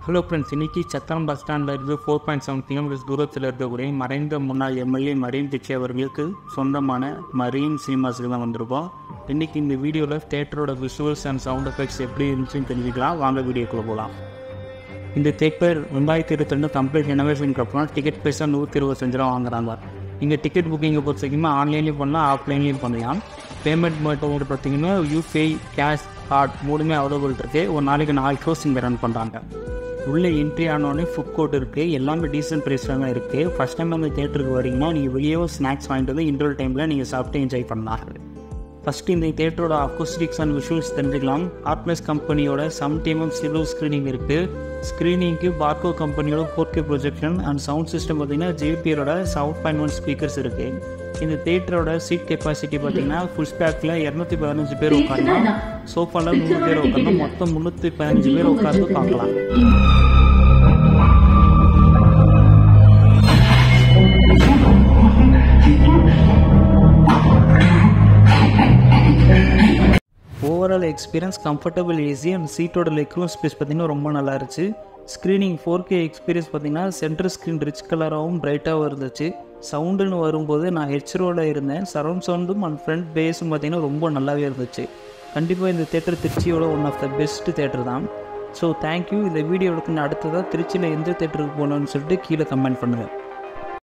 hello friends இன்னைக்கு சத்திரம் bus ஸ்டாண்டில் இருந்து ஃபோர் பாயிண்ட் செவன் கிலோமீட்டர்ஸ் தூரத்தில் இருக்கக்கூடிய மறைந்த முன்னாள் எம்எல்ஏ மரீன் திச்சி அவர்களுக்கு சொந்தமான மரீன் சினிமாஸுக்கு தான் வந்திருக்கோம் இன்றைக்கி இந்த வீடியோவில் தேட்டரோட விஷுவல்ஸ் அண்ட் சவுண்ட் எஃபெக்ட்ஸ் எப்படி இருந்துச்சுன்னு தெரிஞ்சுக்கலாம் வாங்க வீடியோக்குள்ளே போகலாம் இந்த தேட்டர் ரெண்டாயிரத்தி இருபத்தி ரெண்டு கம்ப்ளீட் ரெனோவேஷனுக்கு அப்புறம் டிக்கெட் பைசா நூற்றி இருபத்தஞ்சு ரூபா வாங்குறாங்க இங்கே டிக்கெட் புக்கிங்கை பொறுத்த வரைக்கும் ஆன்லைன்லேயும் பண்ணலாம் ஆஃப்லைன்லேயும் பண்ணலாம் பேமெண்ட் மட்டும் பார்த்தீங்கன்னா யூபிஐ கேஷ் கார்டு மூணுமே அவைலபிள் இருக்குது ஒரு நாளைக்கு நாலு ஷோஸ் இங்கே ரன் பண்ணுறாங்க உள்ளே என்ட்ரி ஆனோடனே ஃபுட் கோர்ட் இருக்குது எல்லாமே டீசென்ட் ப்ரைஸில் தான் இருக்குது ஃபஸ்ட் டைம் அந்த தேட்டருக்கு வரீங்கன்னா நீங்கள் வெளியே ஸ்நாக்ஸ் வாங்கிட்டு வந்து இன்டர்வல் டைமில் நீங்கள் சாப்பிட்டு என்ஜாய் பண்ணலாம் ஃபஸ்ட்டு இந்த தேட்டரோட அக்கோஸ்டிக்ஸ் அண்ட் விஷுவல்ஸ் தெரிஞ்சுக்கலாம் ஆர்ட்மெஸ் கம்பெனியோட சம் டீமும் சில்வர் ஸ்க்ரீனிங் இருக்குது ஸ்க்ரீனிங்க்கு பார்க்கோ கம்பெனியோட four K projection and sound system பார்த்தீங்கன்னா ஜேபியரோட செவன் பாயிண்ட் ஒன் ஸ்பீக்கர்ஸ் இருக்குது இந்த தேட்டரோட சீட் கெப்பாசிட்டி பார்த்தீங்கன்னா ஃபுல் ஸ்பேக்கில் இரநூத்தி பதினஞ்சு பேர் உட்காரலாம் சோஃபாவில் நூறு பேர் உட்காரலாம் மொத்தம் முந்நூற்றி பதினஞ்சு பேர் உட்காந்து பார்க்கலாம் overall experience comfortable AC and சீட்டோட லெக்ரூம் ஸ்பேஸ் பார்த்திங்கன்னா ரொம்ப நல்லா இருந்துச்சு ஸ்க்ரீனிங் ஃபோர் கே எக்ஸ்பீரியன்ஸ் பார்த்திங்கன்னா சென்டர் ஸ்க்ரீன் ரிச் கலராகவும் பிரைட்டாகவும் இருந்துச்சு சவுண்டுன்னு வரும்போது நான் ஹெச்ரோட இருந்தேன் சரௌண்ட் சவுண்டும் அண்ட் ஃப்ரண்ட் பேஸும் பார்த்திங்கன்னா ரொம்ப நல்லாவே இருந்துச்சு கண்டிப்பாக இந்த தேட்டர் திருச்சியோட one of the best theatre தான் ஸோ தேங்க்யூ இந்த வீடியோ எடுக்கணும் அடுத்ததாக திருச்சியில் எந்த தேட்டருக்கு போகணும்னு சொல்லிட்டு கீழே கமெண்ட் பண்ணுங்கள்